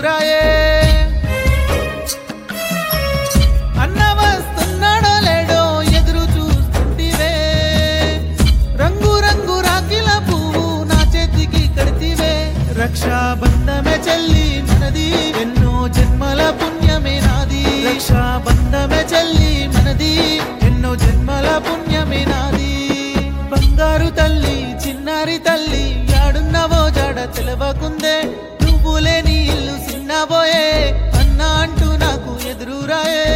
ఎదురురాయే అన్న వస్తున్నాడో లేడో ఎదురు చూస్తుంటివే రంగు రంగు రాకిల పువ్వు నా చేతికి కడితివే రక్షాబంధమే చెల్లి మనది ఎన్నో జన్మల పుణ్యమే నాది రక్షాబంధమే చెల్లి మనది ఎన్నో జన్మల పుణ్యమే నాది బంగారు తల్లి చిన్నారి తల్లి యాడున్నవో జాడ తెలవకుందే నువ్వు లేని ఇల్లు సిన్నబోయే అన్నా అంటూ నాకు ఎదురురాయే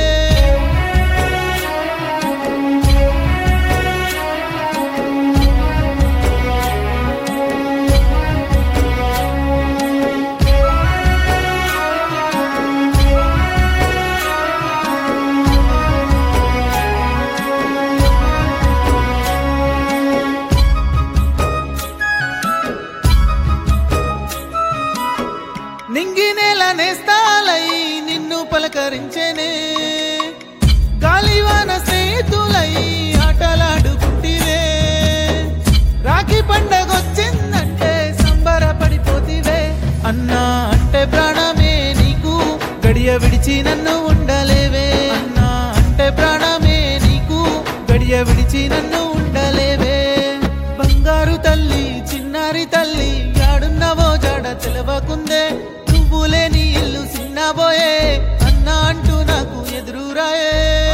నింగి నేల నేస్తాలై నిన్ను పలకరించేనే గాలివాన స్నేహితులై ఆటలాడుకుంటివే రాఖీ పండగొచ్చిందంటే సంబరపడిపోతివే అన్నా అంటే ప్రాణమే నీకు గడియ విడిచి నన్ను ఉండలేవే అన్నా అంటే ప్రాణమే నీకు గడియ విడిచి నన్ను ఉండలేవే బంగారు తల్లి చిన్నారి తల్లి యాడున్నవో జాడ తెలవకుందే నువ్వు లేని ఇల్లు సిన్నబోయే అన్నా అంటూ నాకు ఎదురురాయే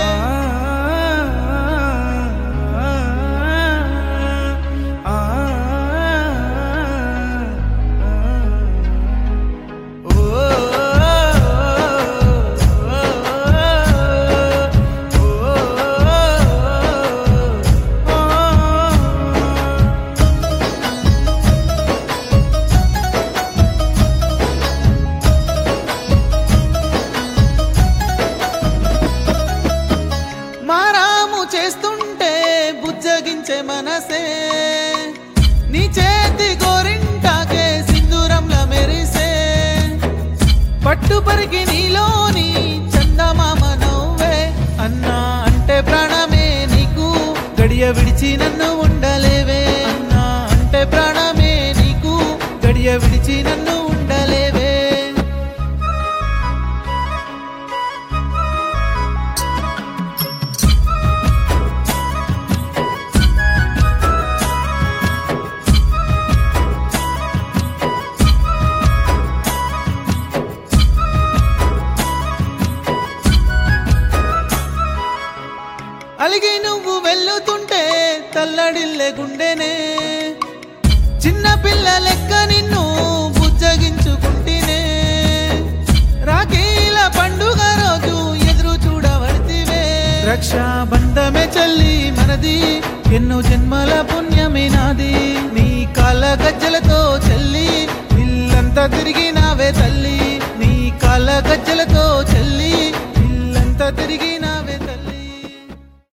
మారాము చేస్తుంటే బుజ్జగించే మనసే నీ చేతి గోరింటాకే సింధూరంల మెరిసే పట్టు పరికి నీలోని చందమామ నవ్వే అన్నా అంటే ప్రాణమే నీకు గడియ విడిచి నన్ను ఉండలేవే అన్నా అంటే ప్రాణమే నీకు గడియ విడిచి నన్ను ఉండలేవే అలిగి నువ్వు వెళ్ళుతుంటే తల్లడిల్లే గుండెనే చిన్న పిల్ల లెక్క నిన్ను బుజ్జగించుకుంటేనే రాఖీల పండుగ రోజు ఎదురు చూడవడితివే రక్షాబంధమే చల్లి మనది ఎన్నో జన్మల పుణ్యమే నాది నీ కాళ్ళ గజ్జలతో చెల్లి ఇల్లంతా తిరిగినావే తల్లి నీ కాళ్ళ గజ్జలతో చెల్లి ఇల్లంతా తిరిగి